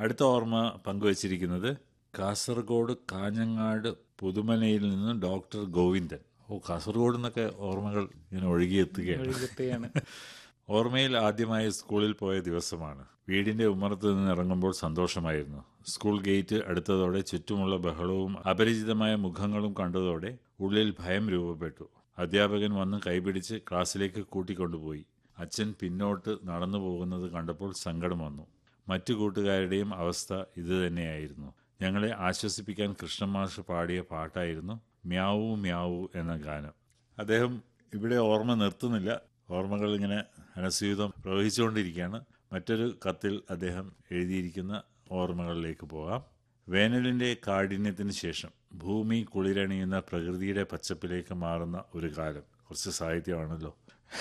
അടുത്ത ഓർമ്മ പങ്കുവച്ചിരിക്കുന്നത് കാസർഗോഡ് കാഞ്ഞങ്ങാട് പുതുമനയിൽ നിന്ന് ഡോക്ടർ ഗോവിന്ദൻ ഓ കാസർഗോഡ് നിന്നൊക്കെ ഓർമ്മകൾ ഇങ്ങനെ ഒഴുകിയെത്തുകയാണ് ഒഴുകിയെത്തുകയാണ്. ഓർമ്മയിൽ ആദ്യമായി സ്കൂളിൽ പോയ ദിവസമാണ് വീടിന്റെ ഉമ്മറത്ത് നിന്ന് ഇറങ്ങുമ്പോൾ സന്തോഷമായിരുന്നു സ്കൂൾ ഗേറ്റ് അടുത്തതോടെ ചുറ്റുമുള്ള ബഹളവും അപരിചിതമായ മുഖങ്ങളും കണ്ടതോടെ ഉള്ളിൽ ഭയം രൂപപ്പെട്ടു അധ്യാപകൻ വന്ന് കൈപിടിച്ച് ക്ലാസ്സിലേക്ക് കൂട്ടിക്കൊണ്ടുപോയി അച്ഛൻ പിന്നോട്ട് നടന്നു പോകുന്നത് കണ്ടപ്പോൾ സങ്കടം വന്നു മറ്റു കൂട്ടുകാരുടെയും അവസ്ഥ ഇതുതന്നെയായിരുന്നു ഞങ്ങളെ ആശ്വസിപ്പിക്കാൻ കൃഷ്ണമാഷ് പാടിയ പാട്ടായിരുന്നു മ്യാവു മ്യാവു എന്ന ഗാനം അദ്ദേഹം ഇവിടെ ഓർമ്മ നിർത്തുന്നില്ല ഓർമ്മകൾ ഇങ്ങനെ അനസ്യൂതം പ്രവഹിച്ചുകൊണ്ടിരിക്കുകയാണ് മറ്റൊരു കത്തിൽ അദ്ദേഹം എഴുതിയിരിക്കുന്ന ഓർമ്മകളിലേക്ക് പോകാം വേനലിൻ്റെ കാഠിന്യത്തിന് ശേഷം ഭൂമി കുളിരണിയുന്ന പ്രകൃതിയുടെ പച്ചപ്പിലേക്ക് മാറുന്ന ഒരു കാലം കുറച്ച് സാഹിത്യമാണല്ലോ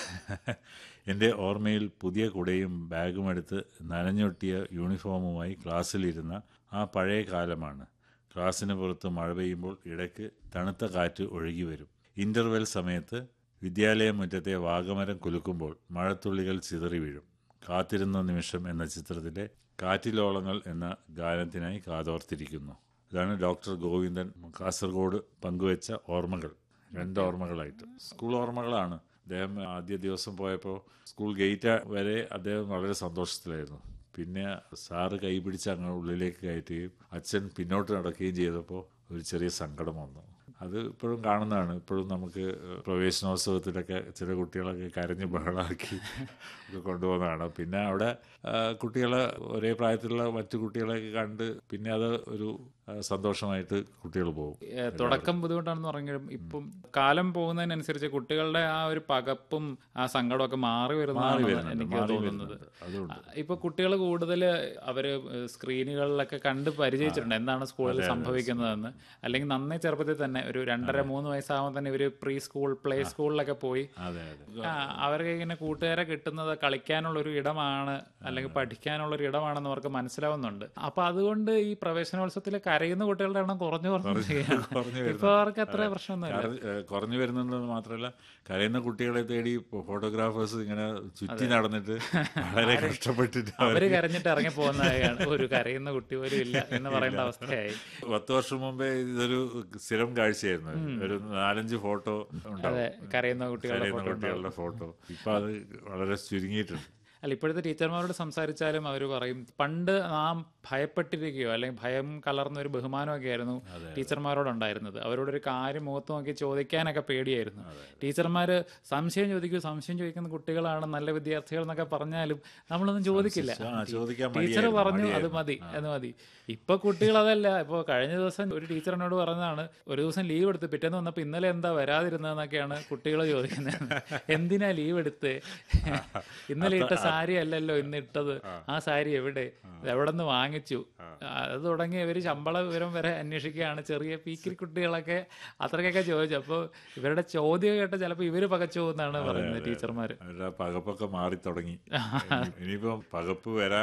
എൻ്റെ ഓർമ്മയിൽ പുതിയ കുടയും ബാഗും എടുത്ത് നനഞ്ഞൊട്ടിയ യൂണിഫോമുമായി ക്ലാസ്സിലിരുന്ന ആ പഴയ കാലമാണ് ക്ലാസ്സിന് പുറത്ത് മഴ പെയ്യുമ്പോൾ ഇടയ്ക്ക് തണുത്ത കാറ്റ് ഒഴുകി വരും ഇൻ്റർവെൽ സമയത്ത് വിദ്യാലയ മുറ്റത്തെ വാഗമരം കുലുക്കുമ്പോൾ മഴത്തുള്ളികൾ ചിതറി വീഴും കാത്തിരുന്ന നിമിഷം എന്ന ചിത്രത്തിലെ കാറ്റിലോളങ്ങൾ എന്ന ഗാനത്തിനായി കാതോർത്തിരിക്കുന്നു ഇതാണ് ഡോക്ടർ ഗോവിന്ദൻ കാസർഗോഡ് പങ്കുവച്ച ഓർമ്മകൾ രണ്ട് ഓർമ്മകളായിട്ട് സ്കൂൾ ഓർമ്മകളാണ് അദ്ദേഹം ആദ്യ ദിവസം പോയപ്പോൾ സ്കൂൾ ഗേറ്റ് വരെ അദ്ദേഹം വളരെ സന്തോഷത്തിലായിരുന്നു പിന്നെ സാറ് കൈപിടിച്ച് അങ്ങ് ഉള്ളിലേക്ക് കയറ്റുകയും അച്ഛൻ പിന്നോട്ട് നടക്കുകയും ചെയ്തപ്പോൾ ഒരു ചെറിയ സങ്കടം വന്നു അത് ഇപ്പോഴും കാണുന്നതാണ് ഇപ്പോഴും നമുക്ക് പ്രവേശനോത്സവത്തിലൊക്കെ ചില കുട്ടികളൊക്കെ കരഞ്ഞ് ബഹളാക്കി ഒക്കെ കൊണ്ടുപോകുന്നതാണ് പിന്നെ അവിടെ ആ, കുട്ടികളെ ഒരേ പ്രായത്തിലുള്ള മറ്റു കുട്ടികളെയൊക്കെ കണ്ട് പിന്നെ അത് ഒരു ആ, സന്തോഷമായിട്ട് കുട്ടികൾ പോകും ഏ, തുടക്കം ബുദ്ധിമുട്ടാണെന്ന് പറഞ്ഞാലും ഇപ്പം കാലം പോകുന്നതിനനുസരിച്ച് കുട്ടികളുടെ ആ ഒരു പകപ്പും ആ സങ്കടമൊക്കെ മാറി മാറി വരുന്നതാണ് വരുന്നുണ്ട് എനിക്ക് മാറി തോന്നുന്നത് വരുന്നുണ്ട് അതുകൊണ്ട് ഇപ്പൊ കുട്ടികൾ കൂടുതൽ അവര് സ്ക്രീനുകളിലൊക്കെ കണ്ട് പരിചയിച്ചിട്ടുണ്ട് എന്താണ് സ്കൂളിൽ സംഭവിക്കുന്നതെന്ന് അല്ലെങ്കിൽ നന്നേ ചെറുപ്പത്തിൽ തന്നെ ഒരു രണ്ടര മൂന്ന് വയസ്സാകുമ്പോൾ തന്നെ ഇവര് പ്രീ സ്കൂൾ പ്ലേ സ്കൂളിലൊക്കെ പോയി അതെ അതെ ആ, അവർക്ക് ഇങ്ങനെ കൂട്ടുകാരെ കിട്ടുന്നത് കളിക്കാനുള്ള ഒരു ഇടമാണ് അല്ലെങ്കിൽ പഠിക്കാനുള്ള ഒരു ഇടമാണെന്ന് അവർക്ക് മനസ്സിലാവുന്നുണ്ട് അപ്പൊ അതുകൊണ്ട് ഈ പ്രവേശനോത്സവത്തിൽ കരയുന്ന കുട്ടികളുടെ എണ്ണം കുറഞ്ഞു കുറഞ്ഞു വരികയാണ്. കുറഞ്ഞു ഇപ്പൊ അവർക്ക് അത്ര പ്രശ്നമൊന്നുമില്ല കാരണം, ഏഹ്, കുറഞ്ഞു വരുന്നുള്ളത് മാത്രമല്ല കരയുന്ന കുട്ടികളെ തേടി ഫോട്ടോഗ്രാഫേഴ്സ് ഇങ്ങനെ ചുറ്റി നടന്നിട്ട് വളരെ കഷ്ടപ്പെട്ടിട്ട് അവർ അവര് കരഞ്ഞിട്ട് ഇറങ്ങി പോകുന്നതാണ് ഒരു കരയുന്ന കുട്ടി പോലും ഇല്ല എന്ന് പറയേണ്ട അവസ്ഥയായി പത്ത് വർഷം മുമ്പേ ഇതൊരു സ്ഥിരം കാഴ്ചയായിരുന്നു ഒരു നാലഞ്ച് ഫോട്ടോ അതെ ഉണ്ടാവും കരയുന്ന കുട്ടികളുടെ കരയുന്ന ഫോട്ടോ ഉണ്ടാവും കുട്ടികളുടെ ഫോട്ടോ ഇപ്പൊ അത് വളരെ ചുരുങ്ങിയിട്ടുണ്ട് അല്ല ഇപ്പോഴത്തെ ടീച്ചർമാരോട് സംസാരിച്ചാലും അവർ പറയും പണ്ട് നാം ഭയപ്പെട്ടിരിക്കുകയോ അല്ലെങ്കിൽ ഭയം കലർന്ന ഒരു ബഹുമാനമൊക്കെ ആയിരുന്നു ടീച്ചർമാരോടുണ്ടായിരുന്നത് അവരോടൊരു കാര്യം മുഖത്ത് നോക്കി ചോദിക്കാനൊക്കെ പേടിയായിരുന്നു ടീച്ചർമാർ സംശയം ചോദിക്കൂ സംശയം ചോദിക്കുന്ന കുട്ടികളാണ് നല്ല വിദ്യാർത്ഥികൾ എന്നൊക്കെ പറഞ്ഞാലും നമ്മളൊന്നും ചോദിക്കില്ല ആ, ചോദിക്കാൻ ടീച്ചർ മടിയായിരുന്നു, പറഞ്ഞു അത് മടിയായിരുന്നു. മതി എന്ന് മതി ഇപ്പൊ കുട്ടികൾ അതല്ല ഇപ്പൊ കഴിഞ്ഞ ദിവസം ഒരു ടീച്ചർ എന്നോട് പറഞ്ഞതാണ് ഒരു ദിവസം ലീവ് എടുത്ത് പിറ്റേന്ന് വന്നപ്പോ ഇന്നലെ എന്താ വരാതിരുന്നതെന്നൊക്കെയാണ് കുട്ടികൾ ചോദിക്കുന്നത് എന്തിനാ ലീവ് എടുത്ത് ഇന്നലെ ഇട്ട സാരി അല്ലല്ലോ ഇന്ന് ഇട്ടത് ആ സാരി എവിടെ എവിടെ നിന്ന് വാങ്ങിച്ചു അത് തുടങ്ങി ഇവര് ശമ്പള വിവരം വരെ അന്വേഷിക്കുകയാണ് ചെറിയ പീക്കിരി കുട്ടികളൊക്കെ അത്രയൊക്കെ ചോദിച്ചു അപ്പോൾ ഇവരുടെ ചോദ്യം കേട്ട് ചിലപ്പോൾ ഇവര് പകച്ചു പോകുന്നാണ് പറയുന്നത് ടീച്ചർമാര് അവരുടെ പകപ്പൊക്കെ മാറി തുടങ്ങി ഇനിയിപ്പം പകപ്പ് വരാൻ